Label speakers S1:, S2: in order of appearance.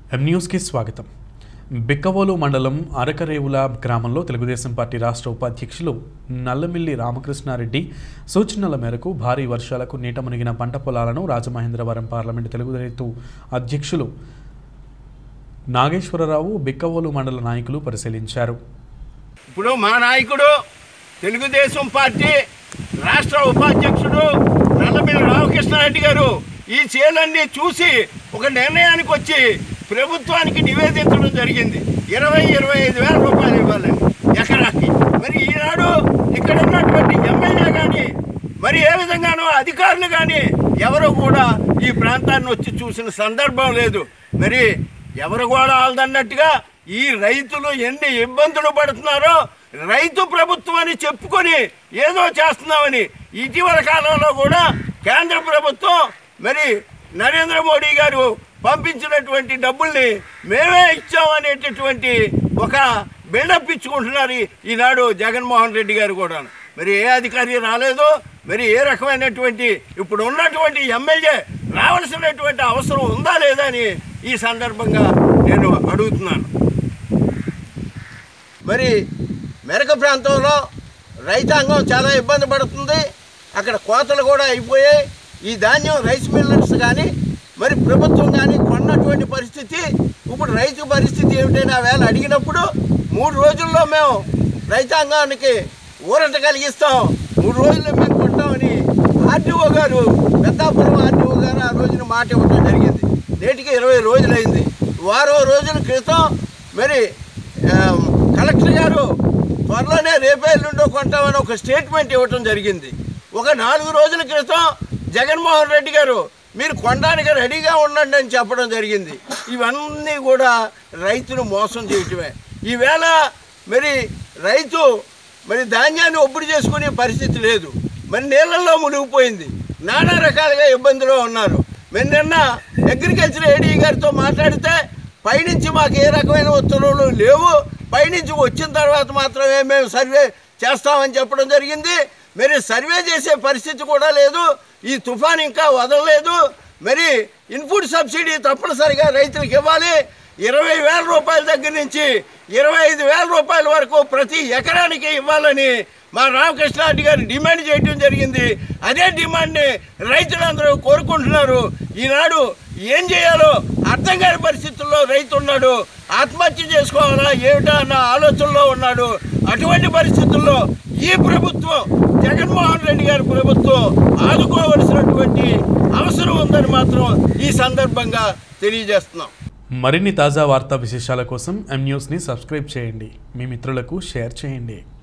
S1: ఎం న్యూస్కి స్వాగతం బిక్కవోలు మండలం అరకరేవుల గ్రామంలో తెలుగుదేశం పార్టీ రాష్ట్ర ఉపాధ్యక్షులు నల్లమిల్లి రామకృష్ణారెడ్డి సూచనల మేరకు భారీ వర్షాలకు నీట మునిగిన పంట పొలాలను రాజమహేంద్రవరం పార్లమెంటు తెలుగు రైతు అధ్యక్షులు నాగేశ్వరరావు బిక్కవోలు మండల నాయకులు పరిశీలించారు
S2: ఇప్పుడు మా నాయకుడు తెలుగుదేశం పార్టీ రాష్ట్ర ఉపాధ్యక్షుడు నల్లమిల్లి రామకృష్ణారెడ్డి గారు ఈ చేలన్నీ చూసి ఒక నిర్ణయానికి వచ్చి ప్రభుత్వానికి నివేదించడం జరిగింది ఇరవై ఇరవై ఐదు వేల రూపాయలు ఇవ్వాలని ఎకరాకి మరి ఈనాడు ఇక్కడ ఉన్నటువంటి ఎమ్మెల్యే కానీ మరి ఏ విధంగానూ అధికారులు కానీ ఎవరు కూడా ఈ ప్రాంతాన్ని వచ్చి చూసిన సందర్భం లేదు మరి ఎవరు కూడా ఆల్దన్నట్టుగా ఈ రైతులు ఎన్ని ఇబ్బందులు పడుతున్నారో రైతు ప్రభుత్వం అని చెప్పుకొని ఏదో చేస్తున్నామని ఇటీవల కాలంలో కూడా కేంద్ర ప్రభుత్వం మరి నరేంద్ర మోడీ గారు పంపించినటువంటి డబ్బుల్ని మేమే ఇచ్చామనేటటువంటి ఒక బిల్డప్ ఇచ్చుకుంటున్నారు ఈ- ఈనాడు జగన్మోహన్ రెడ్డి గారు కూడా మరి ఏ అధికారి రాలేదు మరి ఏ రకమైనటువంటి ఇప్పుడు ఉన్నటువంటి ఎమ్మెల్యే రావాల్సినటువంటి అవసరం ఉందా లేదా అని ఈ సందర్భంగా నేను అడుగుతున్నాను మరి మెరక ప్రాంతంలో రైతాంగం చాలా ఇబ్బంది పడుతుంది అక్కడ కోతలు కూడా అయిపోయాయి ఈ ధాన్యం రైస్ మిల్లర్స్ కానీ మరి ప్రభుత్వం కానీ కొన్నటువంటి పరిస్థితి ఇప్పుడు రైతు పరిస్థితి ఏమిటైనా వేళ అడిగినప్పుడు మూడు రోజుల్లో మేము రైతాంగానికి ఊరట కలిగిస్తాం మూడు రోజుల్లో మేము కొంటామని ఆర్టీఓ గారు పెద్దాపురం ఆర్టీఓ గారు ఆ రోజున మాట ఇవ్వడం జరిగింది నేటికి ఇరవై రోజులైంది వారం రోజుల క్రితం మరి ఆ, కలెక్టర్ గారు త్వరలోనే రేపే ఎల్లుండో కొంటామని ఒక స్టేట్మెంట్ ఇవ్వటం జరిగింది ఒక నాలుగు రోజుల క్రితం జగన్మోహన్ రెడ్డి గారు మీరు కొనడానికి రెడీగా ఉండండి అని చెప్పడం జరిగింది ఇవన్నీ కూడా రైతును మోసం చేయటమే ఈవేళ మరి రైతు మరి ధాన్యాన్ని ఒప్పుడు చేసుకునే పరిస్థితి లేదు మరి నీళ్ళల్లో మునిగిపోయింది నానా రకాలుగా ఇబ్బందులు ఉన్నారు మరి నిన్న అగ్రికల్చర్ ఏడీ గారితో మాట్లాడితే పైనుంచి మాకు ఏ రకమైన ఉత్తర్వులు లేవు పైనుంచి వచ్చిన తర్వాత మాత్రమే మేము సర్వే చేస్తామని చెప్పడం జరిగింది మరి సర్వే చేసే పరిస్థితి కూడా లేదు ఈ తుఫాన్ ఇంకా వదలలేదు మరి ఇన్పుట్ సబ్సిడీ తప్పనిసరిగా రైతులకు ఇవ్వాలి ఇరవై వేల రూపాయల దగ్గర నుంచి ఇరవై ఐదు వేల రూపాయల వరకు ప్రతి ఎకరానికి ఇవ్వాలని మా రామకృష్ణారెడ్డి గారు డిమాండ్ చేయడం జరిగింది అదే డిమాండ్ని రైతులందరూ కోరుకుంటున్నారు ఈనాడు ఏం చేయాలో అర్థం కాని పరిస్థితుల్లో రైతు ఉన్నాడు ఆత్మహత్య చేసుకోవాలా ఏమిటా అన్న ఆలోచనలో ఉన్నాడు అటువంటి పరిస్థితుల్లో ఈ ప్రభుత్వం జగన్మోహన్ రెడ్డి గారి ప్రభుత్వం ఆదుకోవలసినటువంటి అవసరం ఉందని మాత్రం ఈ సందర్భంగా తెలియజేస్తున్నాం
S1: మరిన్ని తాజా వార్తా విశేషాల కోసం ఎం న్యూస్ని సబ్స్క్రైబ్ చేయండి మీ మిత్రులకు షేర్ చేయండి